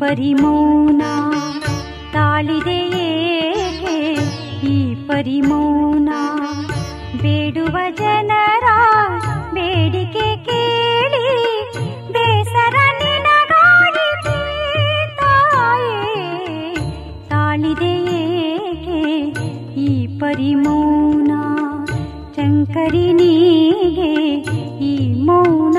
ಪರಿಮೌನ ತಾಳಿದೆ ಏಕೆ ಈ ಪರಿಮೌನ ಬೇಡುವ ಜನರ ಬೇಡಿಕೆ ಕೇಳಿ ಬೇಸರ ನಿನಗಾಯಿತೆ ತಾಯೇ ತಾಳಿದೆ ಏಕೆ ಈ ಪರಿಮೌನ ಶಂಕರಿನಿಗೆ ಈ ಮೌನ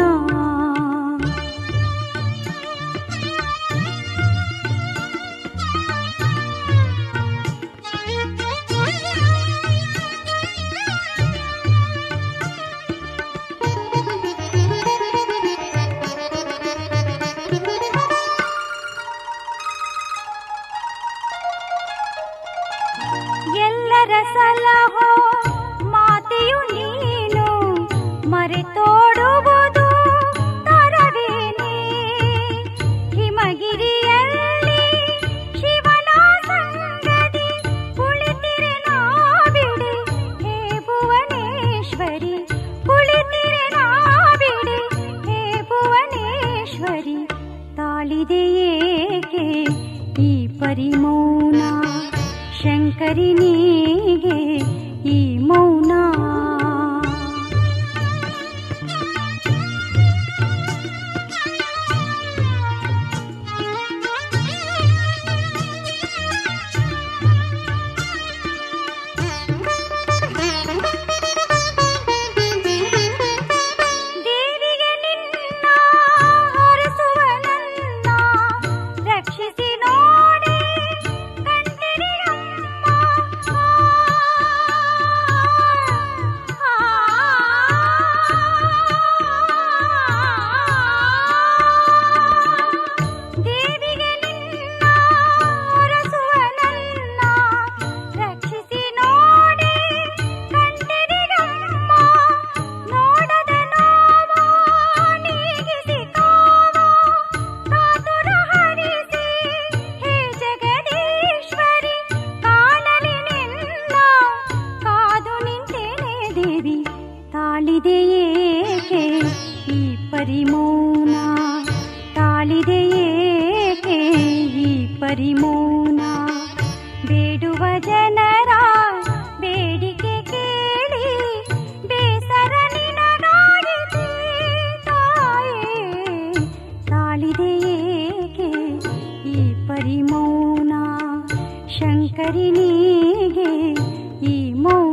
ಎಲ್ಲರ ಸಲಹೋ ಮಾತೆಯು ನೀನು ಮರೆತೋಡುವುದು ತರವೇನೆ ಹಿಮಗಿರಿಯಲ್ಲಿ ಶಿವನ ಸಂಗದಿ ಕುಳಿತಿರೆ ನಾಬಿಡಿ ಹೇ ಭುವನೇಶ್ವರಿ ಕುಳಿತಿರೆ ನಾಬಿಡಿ ಹೇ ಭುವನೇಶ್ವರಿ ತಾಳಿದೆ ಏಕೆ ಈ ಪರಿಮೌನ ಶಂಕರಿನಿಗೆ ಈ ಮೌನ ದೇವಿಗೆ ನಿನ್ನ ಹರಸುವ ನನ್ನ ರಕ್ಷಿಸಿ ನೋಡಿ ಕಂಠರಿಯಮ್ಮ. ದೇವಿಗೆ ನಿನ್ನ ಹರಸುವ ನನ್ನ ರಕ್ಷಿಸಿ ನೋಡಿ ಕಂಠರಿಯಮ್ಮ. ನೋಡದ ನೋವ ನೀಗಿಸಿ ಕಾವ ಕಾತುರ ಹರಿಸಿ ಹೇ ಜಗದೀಶ್ವರಿ ಕಾಣಲಿ ನಿನ್ನ ಕಾದು ನಿಂತೇನೆ ದೇವಿ ತಾಳಿದೆ ಏಕೆ ಈ ಪರಿಮೌನ ತಾಳಿದೆ ಏಕೆ ಈ ಪರಿಮೌನ ಬೇಡುವ ಜನರ ಬೇಡಿಕೆ ಕೇಳಿ ಬೇಸರ ನಿನಗಾಯಿತೆ ತಾಯೇ ತಾಳಿದೆ ಏಕೆ ಈ ಪರಿಮೌನ ಶಂಕರಿನಿಗೆ ಈ ಮೌನ